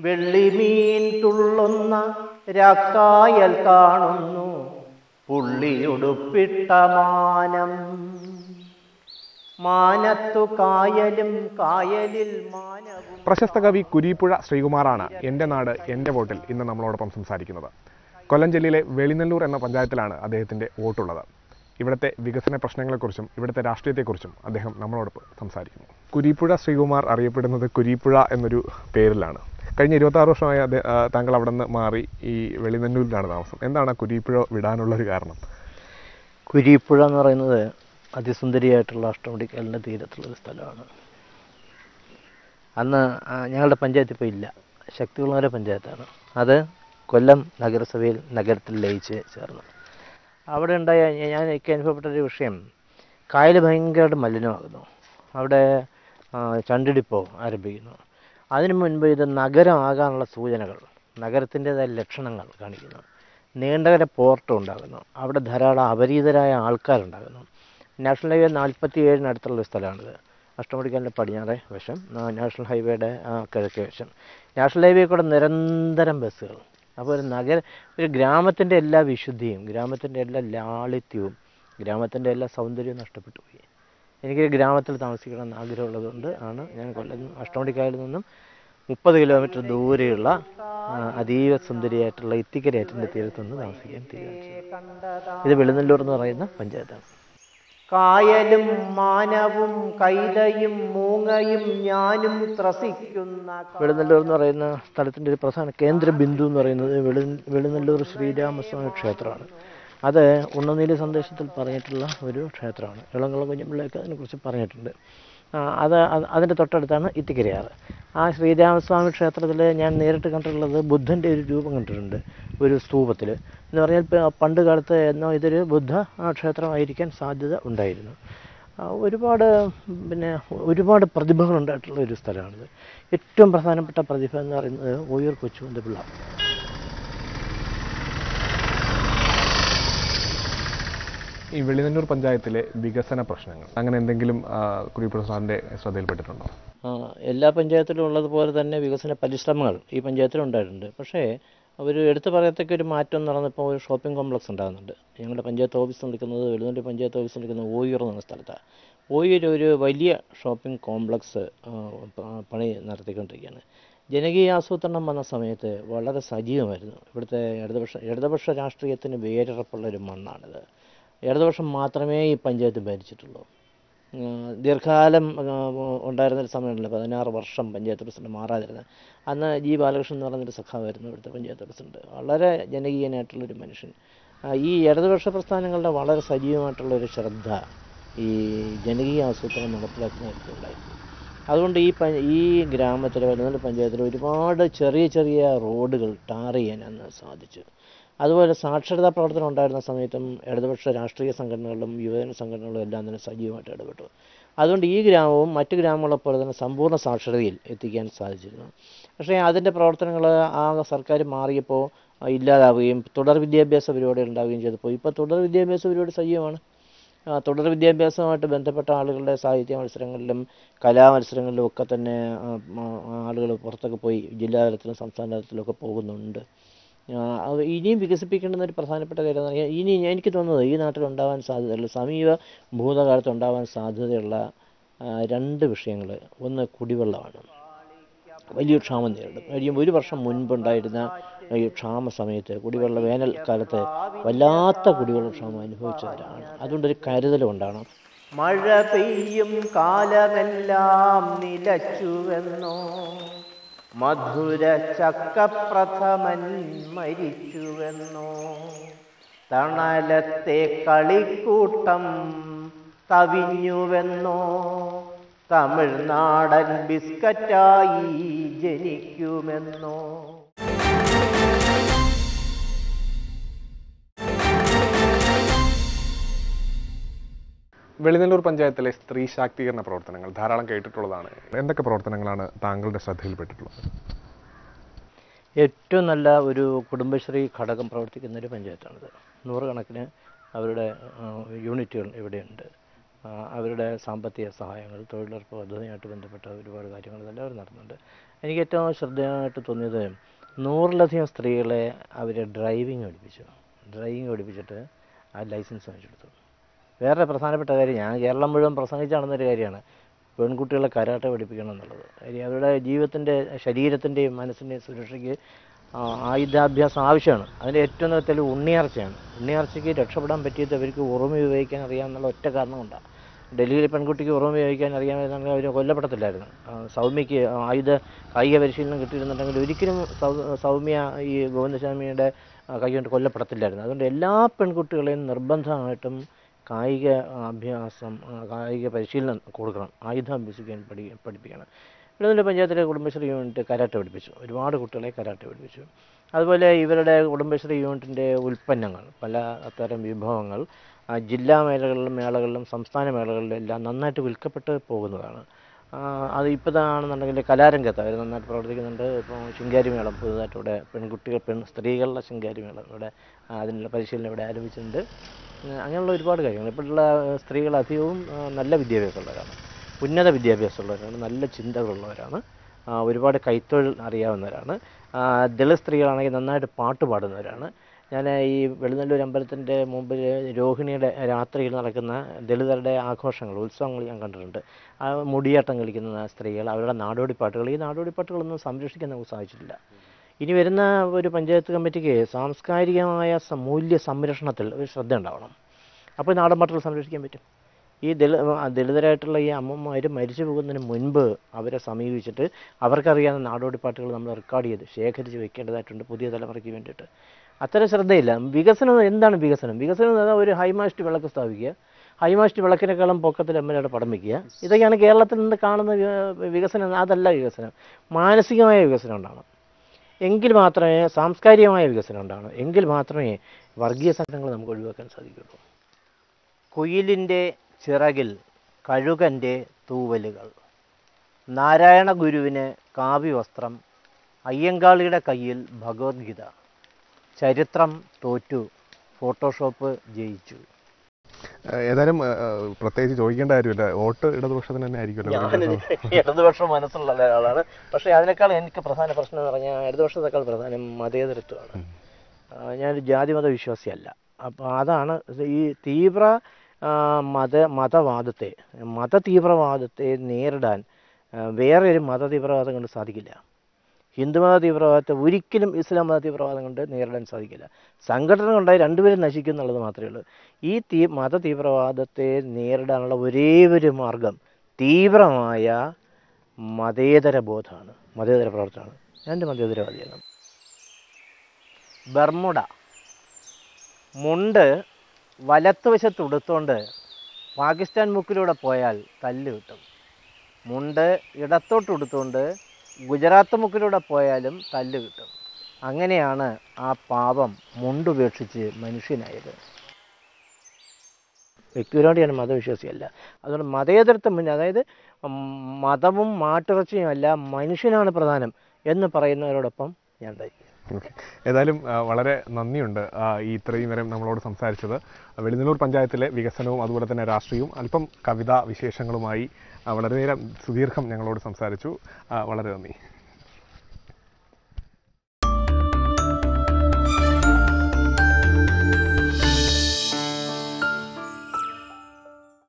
വെള്ളിമീൻ തുള്ളുന്ന രാക്കായൽ കാണുന്നു പുള്ളിയുടുപ്പിട്ട മാനം മാനത്തു കായലും കായലിൽ മാനവും പ്രശസ്ത കവി കുരീപ്പുഴ ശ്രീകുമാറാണ് എൻ്റെ നാട് എൻ്റെ വോട്ടിൽ ഇന്ന് നമ്മളോടൊപ്പം സംസാരിക്കുന്നത് കൊല്ലം ജില്ലയിലെ വെളിനല്ലൂർ എന്ന പഞ്ചായത്തിലാണ് അദ്ദേഹത്തിൻ്റെ വോട്ടുള്ളത് ഇവിടുത്തെ വികസന പ്രശ്നങ്ങളെക്കുറിച്ചും ഇവിടുത്തെ രാഷ്ട്രീയത്തെക്കുറിച്ചും അദ്ദേഹം നമ്മളോടൊപ്പം സംസാരിക്കുന്നു കുരീപ്പുഴ ശ്രീകുമാർ അറിയപ്പെടുന്നത് കുരീപ്പുഴ എന്നൊരു പേരിലാണ് കഴിഞ്ഞ ഇരുപത്താറ് വർഷമായി അദ്ദേഹം ആ, താങ്കൾ അവിടെ നിന്ന് മാറി ഈ വെളിനല്ലൂരിലാണ് താമസം എന്താണ് ആ കുരീപ്പുഴ വിടാനുള്ളൊരു കാരണം കുരിപ്പുഴ എന്ന് പറയുന്നത് അതിസുന്ദരിയായിട്ടുള്ള അഷ്ടമുടിക്കലിൻ്റെ തീരത്തുള്ളൊരു സ്ഥലമാണ് അന്ന് ആ, ഞങ്ങളുടെ പഞ്ചായത്ത് ഇപ്പോൾ ഇല്ല ശക്തികുളങ്ങര പഞ്ചായത്താണ് അത് കൊല്ലം നഗരസഭയിൽ നഗരത്തിൽ ലയിച്ച് ചേർന്നു അവിടെ ഉണ്ടായ ഞ- ഞാൻ എനിക്ക് അനുഭവപ്പെട്ട ഒരു വിഷയം കായൽ ഭയങ്കരമായിട്ട് മലിനമാകുന്നു അവിടെ ആ, ചണ്ടിടിപ്പോ ആരംഭിക്കുന്നു അതിനു മുൻപ് ഇത് നഗരമാകാനുള്ള സൂചനകൾ നഗരത്തിൻ്റെതായ ലക്ഷണങ്ങൾ കാണിക്കുന്നു നീണ്ടകര പോർട്ട് ഉണ്ടാകുന്നു അവിടെ ധാരാളം അപരിചിതരായ ആൾക്കാരുണ്ടാകുന്നു നാഷണൽ ഹൈവേ നാൽപ്പത്തി ഏഴിനടുത്തുള്ള ഒരു സ്ഥലമാണിത് അഷ്ടമുടിക്കാലിൻ്റെ പടിഞ്ഞാറേ വശം ആ, നാഷണൽ ഹൈവേയുടെ ആ, കിഴക്കേ വശം നാഷണൽ ഹൈവേ കൂടെ നിരന്തരം ബസ്സുകൾ അപ്പോൾ ഒരു നഗര ഒരു ഗ്രാമത്തിൻ്റെ എല്ലാ വിശുദ്ധിയും ഗ്രാമത്തിൻ്റെ എല്ലാ ലാളിത്യവും ഗ്രാമത്തിൻ്റെ എല്ലാ സൗന്ദര്യവും നഷ്ടപ്പെട്ടു പോയി എനിക്ക് ഗ്രാമത്തിൽ താമസിക്കണമെന്ന് ആഗ്രഹമുള്ളതുകൊണ്ട് ആണ് ഞാൻ കൊല്ലം അഷ്ടമുടിക്കായലിൽ നിന്നും മുപ്പത് കിലോമീറ്റർ ദൂരെയുള്ള ആ, അതീവ സുന്ദരിയായിട്ടുള്ള ഇത്തിക്കരയാറ്റിൻ്റെ തീരത്ത് നിന്ന് താമസിക്കാൻ തീരുമാനിച്ചു ഇത് വെളുന്നല്ലൂർ എന്ന് പറയുന്ന പഞ്ചായത്താണ് കായലും മാനവും കൈതയും മൂങ്ങയും ഞാനും ത്രസിക്കുന്ന വെളുന്നല്ലൂർ എന്ന് പറയുന്ന സ്ഥലത്തിൻ്റെ ഒരു പ്രധാന കേന്ദ്ര ബിന്ദു എന്ന് പറയുന്നത് വെളു വെളുന്നല്ലൂർ ശ്രീരാമസ്വാമി ക്ഷേത്രമാണ് അത് ഉണ്ണനീലി സന്ദേശത്തിൽ പറഞ്ഞിട്ടുള്ള ഒരു ക്ഷേത്രമാണ് ഇളങ്കുളം കുഞ്ഞുപിള്ളയൊക്കെ അതിനെക്കുറിച്ച് പറഞ്ഞിട്ടുണ്ട് ആ, അത് അത് അതിൻ്റെ തൊട്ടടുത്താണ് ഇത്തിക്കരയാറ് ആ ശ്രീരാമസ്വാമി ക്ഷേത്രത്തിൽ ഞാൻ നേരിട്ട് കണ്ടിട്ടുള്ളത് ബുദ്ധൻ്റെ ഒരു രൂപം കണ്ടിട്ടുണ്ട് ഒരു സ്തൂപത്തിൽ എന്ന് പറഞ്ഞാൽ പ- പണ്ട് കാലത്ത് എന്നോ ഇതൊരു ബുദ്ധ ആ, ക്ഷേത്രമായിരിക്കാൻ സാധ്യത ഉണ്ടായിരുന്നു ആ, ഒരുപാട് പിന്നെ ഒരുപാട് പ്രതിഭകളുണ്ടായിട്ടുള്ള ഒരു സ്ഥലമാണിത് ഏറ്റവും പ്രധാനപ്പെട്ട പ്രതിഭ എന്ന് പറയുന്നത് ഓയൂർ കൊച്ചുവന്ത പിള്ള ഈ വെളിനല്ലൂർ പഞ്ചായത്തിലെ വികസന പ്രശ്നങ്ങൾ അങ്ങനെ എന്തെങ്കിലും ആ, കുരീപ്പുഴ സാറിൻ്റെ ശ്രദ്ധയിൽപ്പെട്ടിട്ടുണ്ടോ ആ, എല്ലാ പഞ്ചായത്തിലും ഉള്ളതുപോലെ തന്നെ വികസന പരിശ്രമങ്ങൾ ഈ പഞ്ചായത്തിലും ഉണ്ടായിട്ടുണ്ട് പക്ഷേ അവർ എടുത്തു പറയത്തക്ക ഒരു മാറ്റം എന്ന് പറഞ്ഞപ്പോൾ ഒരു ഷോപ്പിംഗ് കോംപ്ലക്സ് ഉണ്ടാകുന്നുണ്ട് ഞങ്ങളുടെ പഞ്ചായത്ത് ഓഫീസ് നിൽക്കുന്നത് വെളുന്നൂർ പഞ്ചായത്ത് ഓഫീസ് നിൽക്കുന്നത് ഓയൂർ എന്ന സ്ഥലത്താണ് ഓയൂർ ഒരു വലിയ ഷോപ്പിംഗ് കോംപ്ലക്സ് ആ, പ- പണി നടത്തിക്കൊണ്ടിരിക്കുകയാണ് ജനകീയ ആസൂത്രണം വന്ന സമയത്ത് വളരെ സജീവമായിരുന്നു ഇവിടുത്തെ ഇടതുപക്ഷ ഇടതുപക്ഷ രാഷ്ട്രീയത്തിന് വേരുറപ്പുള്ള ഒരു മണ്ണാണിത് ഇടതുപക്ഷം മാത്രമേ ഈ പഞ്ചായത്ത് ഭരിച്ചിട്ടുള്ളൂ ഉം, ദീർഘകാലം ഉം, ഉണ്ടായിരുന്നൊരു സമയമുണ്ടല്ലോ പതിനാറ് വർഷം പഞ്ചായത്ത് പ്രസിഡന്റ് മാറാതിരുന്നത് അന്ന് ജി ബാലകൃഷ്ണൻ എന്ന് പറഞ്ഞൊരു സഖാവായിരുന്നു ഇവിടുത്തെ പഞ്ചായത്ത് പ്രസിഡന്റ് വളരെ ജനകീയനായിട്ടുള്ളൊരു മനുഷ്യൻ ആ, ഈ ഇടതുപക്ഷ പ്രസ്ഥാനങ്ങളുടെ വളരെ സജീവമായിട്ടുള്ളൊരു ശ്രദ്ധ ഈ ജനകീയ ആസൂത്രണം നടപ്പിലാക്കുന്ന കാര്യത്തിലുണ്ടായിരുന്നു അതുകൊണ്ട് ഈ പ ഈ ഗ്രാമത്തിലെ വലുതല പഞ്ചായത്തിൽ ഒരുപാട് ചെറിയ ചെറിയ റോഡുകൾ ടാർ ചെയ്യാൻ അന്ന് സാധിച്ചു അതുപോലെ സാക്ഷരതാ പ്രവർത്തനം ഉണ്ടായിരുന്ന സമയത്തും ഇടതുപക്ഷ രാഷ്ട്രീയ സംഘടനകളും യുവജന സംഘടനകളും എല്ലാം തന്നെ സജീവമായിട്ട് ഇടപെട്ടു അതുകൊണ്ട് ഈ ഗ്രാമവും മറ്റ് ഗ്രാമങ്ങളെ പോലെ തന്നെ സമ്പൂർണ്ണ സാക്ഷരതയിൽ എത്തിക്കാൻ സാധിച്ചിരുന്നു പക്ഷേ അതിൻ്റെ പ്രവർത്തനങ്ങൾ ആ സർക്കാർ മാറിയപ്പോൾ ആ, ഇല്ലാതാവുകയും തുടർ വിദ്യാഭ്യാസ പരിപാടികൾ ഉണ്ടാവുകയും ചെയ്തപ്പോൾ ഇപ്പോൾ തുടർ വിദ്യാഭ്യാസ പരിപാടി സജീവമാണ് ആ, തുടർ വിദ്യാഭ്യാസവുമായിട്ട് ബന്ധപ്പെട്ട ആളുകളുടെ സാഹിത്യ മത്സരങ്ങളിലും കലാമത്സരങ്ങളിലും ഒക്കെ തന്നെ ആളുകൾ പുറത്തൊക്കെ പോയി ജില്ലാ തലത്തിലും സംസ്ഥാന തലത്തിലും ഒക്കെ പോകുന്നുണ്ട് ആ, അത് ഇനിയും വികസിപ്പിക്കേണ്ടുന്ന ഒരു പ്രധാനപ്പെട്ട കാര്യം എന്ന് പറഞ്ഞാൽ ഇനി എനിക്ക് തോന്നുന്നത് ഈ നാട്ടിൽ ഉണ്ടാവാൻ സാധ്യതയുള്ള സമീപ ഭൂതകാലത്ത് ഉണ്ടാവാൻ സാധ്യതയുള്ള ആ, രണ്ട് വിഷയങ്ങൾ ഒന്ന് കുടിവെള്ളമാണ് വലിയ ക്ഷാമം നേരിടും കഴിഞ്ഞ ഒരു വർഷം മുൻപുണ്ടായിരുന്ന ഈ ക്ഷാമ സമയത്ത് കുടിവെള്ള വേനൽക്കാലത്ത് വല്ലാത്ത കുടിവെള്ള ക്ഷാമം അനുഭവിച്ചവരാണ് അതുകൊണ്ടൊരു കരുതലും ഉണ്ടാകണം മഴ പെയ്യും കാലമെല്ലാം നിലച്ചുവെന്നോ മധുര ചക്കപ്രഥമൻ മരിച്ചുവെന്നോ തണലത്തെ കളിക്കൂട്ടം തവിഞ്ഞുവെന്നോ തമിഴ്നാടൻ ബിസ്ക്കറ്റായി ജനിക്കുമെന്നോ വെളിനല്ലൂർ പഞ്ചായത്തിലെ സ്ത്രീ ശാക്തീകരണ പ്രവർത്തനങ്ങൾ ധാരാളം കേട്ടിട്ടുള്ളതാണ് എന്തൊക്കെ പ്രവർത്തനങ്ങൾ താങ്കളുടെ ശ്രദ്ധയിൽപ്പെട്ടിട്ടുള്ളത് ഏറ്റവും നല്ല ഒരു കുടുംബശ്രീ ഘടകം പ്രവർത്തിക്കുന്ന ഒരു പഞ്ചായത്താണിത് നൂറുകണക്കിന് അവരുടെ ആ, യൂണിറ്റുകൾ ഇവിടെയുണ്ട് ആ, അവരുടെ സാമ്പത്തിക സഹായങ്ങൾ തൊഴിലുറപ്പ് പദ്ധതിയുമായിട്ട് ബന്ധപ്പെട്ട ഒരുപാട് കാര്യങ്ങൾ ഇതെല്ലാം അവർ നടത്തുന്നുണ്ട് എനിക്ക് ഏറ്റവും ശ്രദ്ധേയമായിട്ട് തോന്നിയത് നൂറിലധികം സ്ത്രീകളെ അവർ ഡ്രൈവിംഗ് പഠിപ്പിച്ചു ഡ്രൈവിംഗ് പഠിപ്പിച്ചിട്ട് ആ ലൈസൻസ് വാങ്ങിച്ചെടുത്തു വേറെ പ്രധാനപ്പെട്ട കാര്യം ഞാൻ കേരളം മുഴുവൻ പ്രസംഗിച്ച് നടന്നൊരു കാര്യമാണ് പെൺകുട്ടികളെ കരാട്ടെ പഠിപ്പിക്കണം എന്നുള്ളത് കാര്യം അവരുടെ ജീവിതത്തിൻ്റെ ശരീരത്തിൻ്റെയും മനസ്സിൻ്റെയും സുരക്ഷയ്ക്ക് ആ, ആയുധാഭ്യാസം ആവശ്യമാണ് അതിൻ്റെ ഏറ്റവും നല്ല തെളിവ് ഉണ്ണിയാർച്ചയാണ് ഉണ്ണിയാർച്ചയ്ക്ക് രക്ഷപ്പെടാൻ പറ്റിയത് അവർക്ക് ഉറുമ ഉപയോഗിക്കാൻ അറിയാമെന്നുള്ള ഒറ്റ കാരണം കൊണ്ടാണ് ഡൽഹിയിലെ പെൺകുട്ടിക്ക് ഉറുമ ഉപയോഗിക്കാൻ അറിയാമെന്നുണ്ടെങ്കിൽ അവർ കൊല്ലപ്പെടത്തില്ലായിരുന്നു ആ, സൗമ്യയ്ക്ക് ആയുധ കായിക പരിശീലനം കിട്ടിയിരുന്നുണ്ടെങ്കിൽ ഒരിക്കലും സൗ- സൗമ്യ ഈ ഗോവിന്ദസ്വാമിയുടെ ആ, കൈകൊണ്ട് കൊല്ലപ്പെടത്തില്ലായിരുന്നു അതുകൊണ്ട് എല്ലാ പെൺകുട്ടികളെയും നിർബന്ധമായിട്ടും കായിക അഭ്യാസം ആ, കായിക പരിശീലനം കൊടുക്കണം ആയുധം അഭ്യസിക്കാൻ പഠി പഠിപ്പിക്കണം ഇടതുള്ള പഞ്ചായത്തിലെ കുടുംബശ്രീ യൂണിറ്റ് കരാട്ടെ പഠിപ്പിച്ചു ഒരുപാട് കുട്ടികളെ കരാട്ടെ പഠിപ്പിച്ചു അതുപോലെ ഇവരുടെ കുടുംബശ്രീ യൂണിറ്റിൻ്റെ ഉൽപ്പന്നങ്ങൾ പല തരം വിഭവങ്ങൾ ആ, ജില്ലാ മേളകളിലും മേളകളിലും സംസ്ഥാന മേളകളിലും എല്ലാം നന്നായിട്ട് വിൽക്കപ്പെട്ട് പോകുന്നതാണ് ആ, അത് ഇപ്പോഴാണെന്നുണ്ടെങ്കിൽ കലാരംഗത്ത് അവർ നന്നായിട്ട് പ്രവർത്തിക്കുന്നുണ്ട് ഇപ്പോൾ ശിങ്കാരി മേളം പുതുതായിട്ട് ഇവിടെ പെൺകുട്ടികൾ പെൺ സ്ത്രീകളുടെ ശിങ്കാരി മേളം ഇവിടെ ആ, അതിനുള്ള പരിശീലനം ഇവിടെ ആരംഭിച്ചിട്ടുണ്ട് ഉം, അങ്ങനെയുള്ള ഒരുപാട് കാര്യങ്ങൾ ഇപ്പോഴുള്ള സ്ത്രീകൾ അധികവും ആ, നല്ല വിദ്യാഭ്യാസമുള്ളവരാണ് ഉന്നത വിദ്യാഭ്യാസമുള്ളവരാണ് നല്ല ചിന്തകളുള്ളവരാണ് ആ, ഒരുപാട് കൈത്തൊഴിൽ അറിയാവുന്നവരാണ് ആ, ദളിത് സ്ത്രീകളാണെങ്കിൽ നന്നായിട്ട് പാട്ട് പാടുന്നവരാണ് ഞാൻ ഈ വെളുന്നല്ലൂർ അമ്പലത്തിൻ്റെ മുമ്പിൽ രോഹിണിയുടെ രാത്രിയിൽ നടക്കുന്ന ദളിതരുടെ ആഘോഷങ്ങൾ ഉത്സവങ്ങൾ ഞാൻ കണ്ടിട്ടുണ്ട് ആ മുടിയാട്ടം കളിക്കുന്ന സ്ത്രീകൾ അവരുടെ നാടോടി പാട്ടുകൾ ഈ നാടോടി പാട്ടുകളൊന്നും സംരക്ഷിക്കാൻ നമുക്ക് സാധിച്ചിട്ടില്ല ഇനി വരുന്ന ഒരു പഞ്ചായത്ത് കമ്മിറ്റിക്ക് സാംസ്കാരികമായ സ- മൂല്യ സംരക്ഷണത്തിൽ ഒരു ശ്രദ്ധ ഉണ്ടാവണം അപ്പോൾ ഈ നാടൻ പാട്ടുകൾ സംരക്ഷിക്കാൻ പറ്റും ഈ ദളി ആ ദളിതരായിട്ടുള്ള ഈ അമ്മമാർ മരിച്ചു പോകുന്നതിന് മുൻപ് അവരെ സമീപിച്ചിട്ട് അവർക്കറിയാവുന്ന നാടോടി പാട്ടുകൾ നമ്മൾ റെക്കോർഡ് ചെയ്ത് ശേഖരിച്ച് വെക്കേണ്ടതായിട്ടുണ്ട് പുതിയ തലമുറയ്ക്ക് വേണ്ടിയിട്ട് അത്തരം ശ്രദ്ധയില്ല വികസനം എന്താണ് വികസനം വികസനം എന്ന് പറഞ്ഞാൽ ഒരു ഹൈമാസ്റ്റ് വിളക്ക് സ്ഥാപിക്കുക ഹൈമാസ്റ്റ് വിളക്കിനേക്കാളും പൊക്കത്തിൽ എം എൽ എയുടെ പടം വയ്ക്കുക ഇതൊക്കെയാണ് കേരളത്തിൽ നിന്ന് കാണുന്ന വി- വികസനം അതല്ല വികസനം മാനസികമായ വികസനം ഉണ്ടാവണം എങ്കിൽ മാത്രമേ സാംസ്കാരികമായ വികസനം ഉണ്ടാവണം എങ്കിൽ മാത്രമേ വർഗീയ സംഘടനകൾ നമുക്ക് ഒഴിവാക്കാൻ സാധിക്കുള്ളൂ കുയിലിൻ്റെ ചിറകിൽ കഴുകൻ്റെ തൂവലുകൾ നാരായണ ഗുരുവിന് കാവ്യവസ്ത്രം അയ്യങ്കാളിയുടെ കയ്യിൽ ഭഗവത്ഗീത ചരിത്രം തോറ്റു ഫോട്ടോഷോപ്പ് ജയിച്ചു ഏഹ് ഏതായാലും ഏഹ് പ്രത്യേകിച്ച് ചോദിക്കേണ്ട കാര്യമില്ല വോട്ട് ഇടതുപക്ഷത്തിന് തന്നെ ആയിരിക്കുമല്ലോ ഞാൻ ഇടതുപക്ഷം മനസ്സുള്ള ഒരാളാണ് പക്ഷേ അതിനേക്കാൾ എനിക്ക് പ്രധാന പ്രശ്നം എന്ന് പറഞ്ഞാൽ ഇടതുപക്ഷത്തെക്കാൾ പ്രധാനം മതേതരത്വമാണ് ആ, ഞാനൊരു ജാതിമത വിശ്വാസിയല്ല അപ്പോൾ അതാണ് ഈ തീവ്ര ആ, മത മതവാദത്തെ മത തീവ്രവാദത്തെ നേരിടാൻ ആ, വേറെ ഒരു മത തീവ്രവാദം കൊണ്ട് സാധിക്കില്ല ഹിന്ദുമത തീവ്രവാദത്തെ ഒരിക്കലും ഇസ്ലാം മത തീവ്രവാദം കൊണ്ട് നേരിടാൻ സാധിക്കില്ല സംഘടന ഉണ്ടായി രണ്ടുപേരും നശിക്കും എന്നുള്ളത് മാത്രമേ ഉള്ളൂ ഈ തീ മത തീവ്രവാദത്തെ നേരിടാനുള്ള ഒരേ ഒരു മാർഗം തീവ്രമായ മതേതര ബോധമാണ് മതേതര പ്രവർത്തനമാണ് ഞാൻ ഒരു മതേതരവാദിയാണ് ബർമുഡ മുണ്ട് വലത്തുവശത്ത് ഉടുത്തോണ്ട് പാകിസ്ഥാൻ മുക്കിലൂടെ പോയാൽ തല്ല് കിട്ടും മുണ്ട് ഇടത്തോട്ട് ഉടുത്തോണ്ട് ഗുജറാത്ത് മുക്കിലൂടെ പോയാലും തല്ല് കിട്ടും അങ്ങനെയാണ് ആ പാപം മുണ്ടുപേക്ഷിച്ച് മനുഷ്യനായത് വ്യക്തിപരമായിട്ട് ഞാൻ മതവിശ്വാസിയല്ല അതുകൊണ്ട് മതേതരത്വം മുന്നേ അതായത് ഉം, മതവും മാട്ടിറച്ചിയും അല്ല മനുഷ്യനാണ് പ്രധാനം എന്ന് പറയുന്നവരോടൊപ്പം ഞാൻ ഉണ്ടായിരിക്കും ഓക്കെ ഏതായാലും ആ, വളരെ നന്ദിയുണ്ട് ആ, ഈ ഇത്രയും നേരം നമ്മളോട് സംസാരിച്ചത് വെളിനല്ലൂർ പഞ്ചായത്തിലെ വികസനവും അതുപോലെ തന്നെ രാഷ്ട്രീയവും അല്പം കവിതാ വിശേഷങ്ങളുമായി ആ, വളരെ നേരം സുദീർഘം ഞങ്ങളോട് സംസാരിച്ചു ആ, വളരെ നന്ദി